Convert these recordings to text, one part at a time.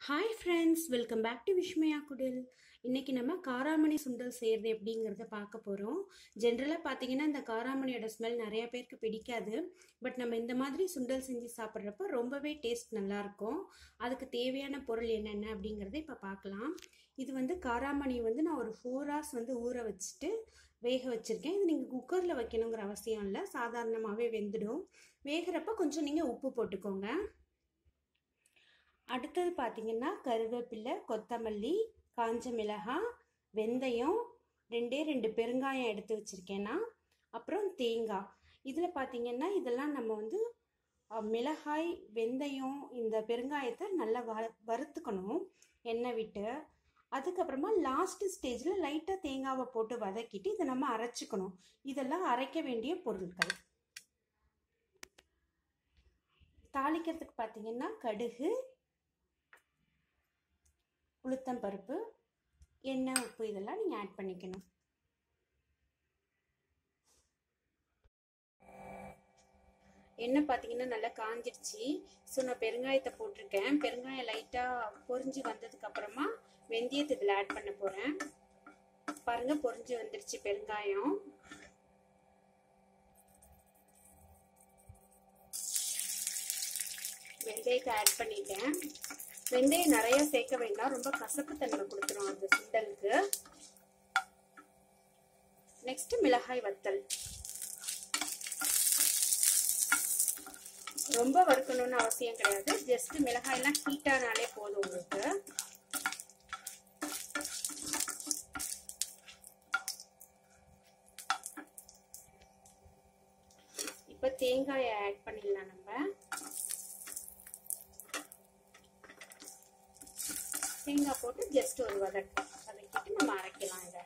hi friends welcome back to Vishmaya Kudil இன்றைக்கி நம்ம காராமணி சுண்டல் செய்கிறது எப்படிங்கிறத பார்க்க போகிறோம் ஜென்ரலாக பார்த்தீங்கன்னா இந்த காராமணியோட ஸ்மெல் நிறைய பேருக்கு பிடிக்காது பட் நம்ம இந்த மாதிரி சுண்டல் செஞ்சு சாப்பிட்றப்ப ரொம்பவே டேஸ்ட் நல்லாயிருக்கும் அதுக்கு தேவையான பொருள் என்னென்ன அப்படிங்கிறத இப்போ பார்க்கலாம் இது வந்து காராமணி வந்து நான் ஒரு ஃபோர் ஹவர்ஸ் வந்து ஊற வச்சுட்டு வேக வச்சுருக்கேன் இது நீங்கள் குக்கரில் வைக்கணுங்கிற அவசியம் இல்லை சாதாரணமாகவே வெந்துடும் வேகிறப்ப கொஞ்சம் நீங்கள் உப்பு போட்டுக்கோங்க அடுத்தது பார்த்தீங்கன்னா கருவேப்பிலை கொத்தமல்லி காஞ்ச மிளகாய் வெந்தயம் ரெண்டே ரெண்டு பெருங்காயம் எடுத்து வச்சுருக்கேன்னா அப்புறம் தேங்காய் இதில் பார்த்தீங்கன்னா இதெல்லாம் நம்ம வந்து மிளகாய் வெந்தயம் இந்த பெருங்காயத்தை நல்லா வ வறுத்துக்கணும் எண்ணெய் விட்டு அதுக்கப்புறமா லாஸ்ட் ஸ்டேஜில் லைட்டாக தேங்காவை போட்டு வதக்கிட்டு இதை நம்ம அரைச்சிக்கணும் இதெல்லாம் அரைக்க வேண்டிய பொருட்கள் தாளிக்கிறதுக்கு பார்த்தீங்கன்னா கடுகு உளுத்தம் பருப்பு எண்ணெய் உப்பு இதெல்லாம் நீங்கள் ஆட் பண்ணிக்கணும் எண்ணெய் பார்த்தீங்கன்னா நல்லா காஞ்சிடுச்சு ஸோ நான் பெருங்காயத்தை போட்டிருக்கேன் பெருங்காயம் லைட்டாக பொறிஞ்சு வந்ததுக்கு அப்புறமா வெந்தயத்தை இதில் ஆட் பண்ண போகிறேன் பாருங்கள் பொறிஞ்சு வந்துடுச்சு பெருங்காயம் வெந்தயத்தை ஆட் பண்ணிட்டேன் வெந்தயம் நிறைய சேர்க்க வேண்டாம் ரொம்ப கசப்பு தன்மை கொடுத்துரும் அந்த சுண்டலுக்கு நெக்ஸ்ட் மிளகாய் வத்தல் ரொம்ப வறுக்கணும்னு அவசியம் கிடையாது ஜஸ்ட் மிளகாயெல்லாம் ஹீட்டானாலே போதும் உங்களுக்கு இப்போ தேங்காயை ஆட் பண்ணிடலாம் நம்ம தேங்காய் போட்டு ஜஸ்ட் ஒரு வதக்கு வதக்கிட்டு நம்ம அரைக்கலாம் இதை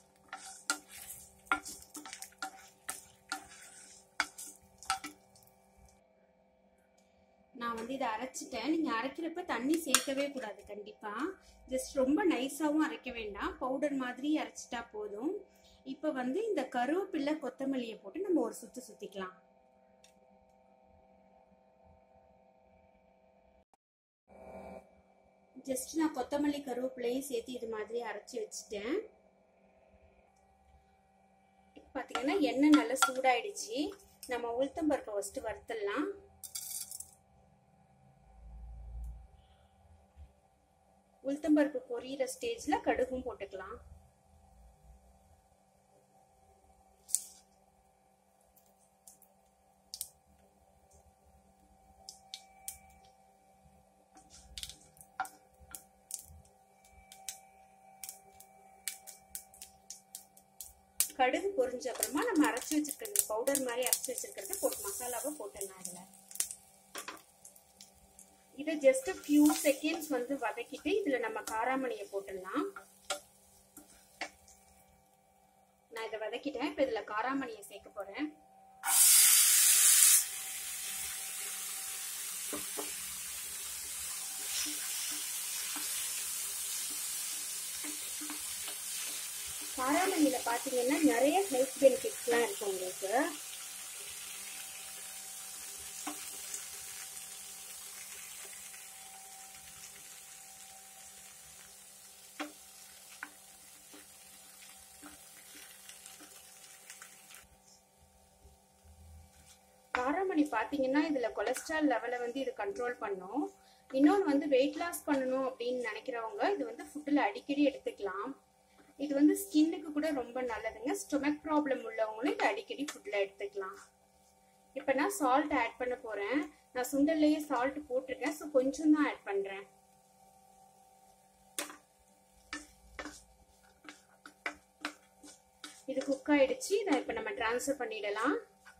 நான் வந்து இதை அரைச்சிட்டேன் நீங்கள் அரைக்கிறப்ப தண்ணி சேர்க்கவே கூடாது கண்டிப்பாக ஜஸ்ட் ரொம்ப நைஸாகவும் அரைக்க வேண்டாம் பவுடர் மாதிரி அரைச்சிட்டா போதும் இப்போ வந்து இந்த கருவேப்பில்லை கொத்தமல்லியை போட்டு நம்ம ஒரு சுற்று சுற்றிக்கலாம் ஜஸ்ட் நான் கொத்தமல்லி கருவேப்பிலையும் சேர்த்து இது மாதிரி அரைச்சி வச்சுட்டேன் பார்த்தீங்கன்னா எண்ணெய் நல்லா சூடாயிடுச்சு நம்ம உளுத்தம்பருப்பை ஃபஸ்ட்டு வறுத்துடலாம் உளுத்தம்பருப்பு பொரியிற ஸ்டேஜில் கடுகும் போட்டுக்கலாம் கடுகு பொரிஞ்ச அப்புறமா நம்ம அரைச்சி வச்சிருக்கிறது பவுடர் மாதிரி அரைச்சி வச்சிருக்கிறத போட்டு மசாலாவை போட்டுடலாம் இதுல இதை ஜஸ்ட் ஃபியூ செகண்ட்ஸ் வந்து வதக்கிட்டு இதுல நம்ம காராமணியை போட்டுடலாம் நான் இதை வதக்கிட்டேன் இப்ப இதுல காராமணியை சேர்க்க போறேன் காராமணியில் பார்த்தீங்கன்னா நிறைய ஹெல்த் பெனிஃபிட்ஸ்லாம் இருக்கும் உங்களுக்கு காராமணி பார்த்தீங்கன்னா இதில் கொலஸ்ட்ரால் லெவலை வந்து இது கண்ட்ரோல் பண்ணும் இன்னொன்று வந்து வெயிட் லாஸ் பண்ணணும் அப்படின்னு நினைக்கிறவங்க இது வந்து ஃபுட்டில் அடிக்கடி எடுத்துக்கலாம் இது வந்து ஸ்கின்னுக்கு கூட ரொம்ப நல்லதுங்க ஸ்டொமக் ப்ராப்ளம் உள்ளவங்களும் இது அடிக்கடி ஃபுட்டில் எடுத்துக்கலாம் இப்போ நான் சால்ட் ஆட் பண்ண போகிறேன் நான் சுண்டல்லையே சால்ட் போட்டிருக்கேன் ஸோ கொஞ்சம் தான் ஆட் பண்ணுறேன் இது குக் ஆயிடுச்சு இதை இப்போ நம்ம டிரான்ஸ்ஃபர் பண்ணிடலாம்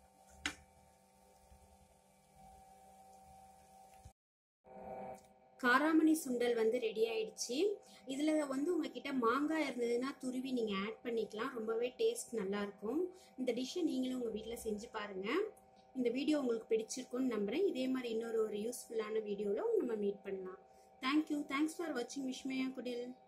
காராமணி சுண்டல் வந்து ரெடி ஆயிடுச்சு இதில் வந்து உங்ககிட்ட மாங்காய் இருந்ததுன்னா துருவி நீங்கள் ஆட் பண்ணிக்கலாம் ரொம்பவே டேஸ்ட் நல்லாயிருக்கும் இந்த டிஷ்ஷை நீங்களும் உங்கள் வீட்டில் செஞ்சு பாருங்கள் இந்த வீடியோ உங்களுக்கு பிடிச்சிருக்குன்னு நம்புகிறேன் இதே மாதிரி இன்னொரு ஒரு யூஸ்ஃபுல்லான வீடியோவில் நம்ம மீட் பண்ணலாம் தேங்க்யூ தேங்க்ஸ் ஃபார் வாட்சிங் விஷ்மயா குடில்